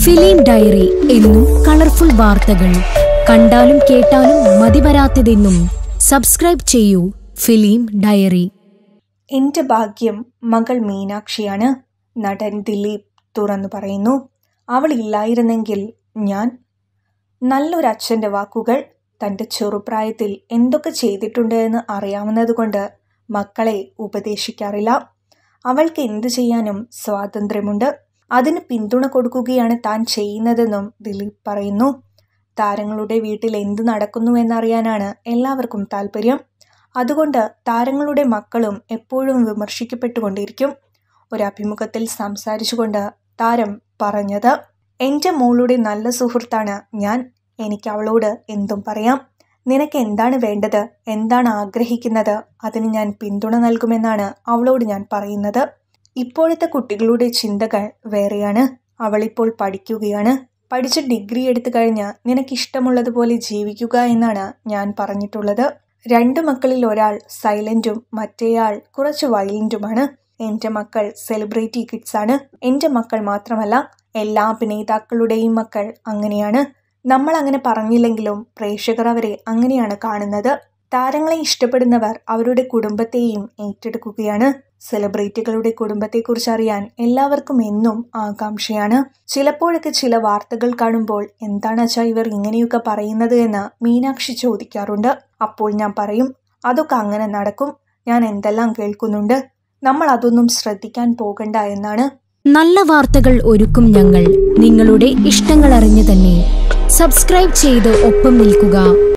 film diary എന്നും colourful വാർത്തകൾ കണ്ടാലും കേട്ടാലും മതിവരാത്തതെന്നും സബ്സ്ക്രൈബ് ചെയ്യൂ ഫിലിം ഡയറി എൻ്റെ ഭാഗ്യം മകൾ മീനാക്ഷിയാണ് നടൻ ദിലീപ് തുറന്നു പറയുന്നു അവൾ ഇല്ലായിരുന്നെങ്കിൽ ഞാൻ നല്ലൊരു അച്ഛൻ്റെ വാക്കുകൾ തൻ്റെ ചെറുപ്രായത്തിൽ എന്തൊക്കെ ചെയ്തിട്ടുണ്ട് എന്ന് അറിയാവുന്നതുകൊണ്ട് മക്കളെ ഉപദേശിക്കാറില്ല അവൾക്ക് എന്തു ചെയ്യാനും സ്വാതന്ത്ര്യമുണ്ട് അതിന് പിന്തുണ കൊടുക്കുകയാണ് താൻ ചെയ്യുന്നതെന്നും ദിലീപ് പറയുന്നു താരങ്ങളുടെ വീട്ടിൽ എന്ത് നടക്കുന്നു എന്നറിയാനാണ് എല്ലാവർക്കും താല്പര്യം അതുകൊണ്ട് താരങ്ങളുടെ മക്കളും എപ്പോഴും വിമർശിക്കപ്പെട്ടുകൊണ്ടിരിക്കും ഒരു അഭിമുഖത്തിൽ സംസാരിച്ചുകൊണ്ട് താരം പറഞ്ഞത് എൻ്റെ മോളുടെ നല്ല സുഹൃത്താണ് ഞാൻ എനിക്ക് അവളോട് എന്തും പറയാം നിനക്ക് എന്താണ് വേണ്ടത് എന്താണ് ആഗ്രഹിക്കുന്നത് അതിന് ഞാൻ പിന്തുണ നൽകുമെന്നാണ് അവളോട് ഞാൻ പറയുന്നത് ഇപ്പോഴത്തെ കുട്ടികളുടെ ചിന്തകൾ വേറെയാണ് അവളിപ്പോൾ പഠിക്കുകയാണ് പഠിച്ച് ഡിഗ്രി എടുത്തു കഴിഞ്ഞ് നിനക്കിഷ്ടമുള്ളതുപോലെ ജീവിക്കുക എന്നാണ് ഞാൻ പറഞ്ഞിട്ടുള്ളത് രണ്ട് മക്കളിൽ ഒരാൾ സൈലന്റും മറ്റേയാൾ കുറച്ച് വയലന്റുമാണ് എൻ്റെ മക്കൾ സെലിബ്രിറ്റി കിഡ്സ് ആണ് എൻ്റെ മക്കൾ മാത്രമല്ല എല്ലാ അഭിനേതാക്കളുടെയും മക്കൾ അങ്ങനെയാണ് നമ്മൾ അങ്ങനെ പറഞ്ഞില്ലെങ്കിലും പ്രേക്ഷകർ അവരെ അങ്ങനെയാണ് കാണുന്നത് താരങ്ങളെ ഇഷ്ടപ്പെടുന്നവർ അവരുടെ കുടുംബത്തെയും ഏറ്റെടുക്കുകയാണ് സെലിബ്രിറ്റികളുടെ കുടുംബത്തെക്കുറിച്ച് അറിയാൻ എല്ലാവർക്കും എന്നും ആകാംക്ഷയാണ് ചിലപ്പോഴൊക്കെ ചില വാർത്തകൾ കാണുമ്പോൾ എന്താണ് അച്ഛാ ഇവർ ഇങ്ങനെയൊക്കെ പറയുന്നത് എന്ന് മീനാക്ഷി ചോദിക്കാറുണ്ട് അപ്പോൾ ഞാൻ പറയും അതൊക്കെ അങ്ങനെ നടക്കും ഞാൻ എന്തെല്ലാം കേൾക്കുന്നുണ്ട് നമ്മൾ അതൊന്നും ശ്രദ്ധിക്കാൻ പോകണ്ട എന്നാണ് നല്ല വാർത്തകൾ ഒരുക്കും ഞങ്ങൾ നിങ്ങളുടെ ഇഷ്ടങ്ങൾ അറിഞ്ഞു തന്നെ സബ്സ്ക്രൈബ് ചെയ്ത് ഒപ്പം നിൽക്കുക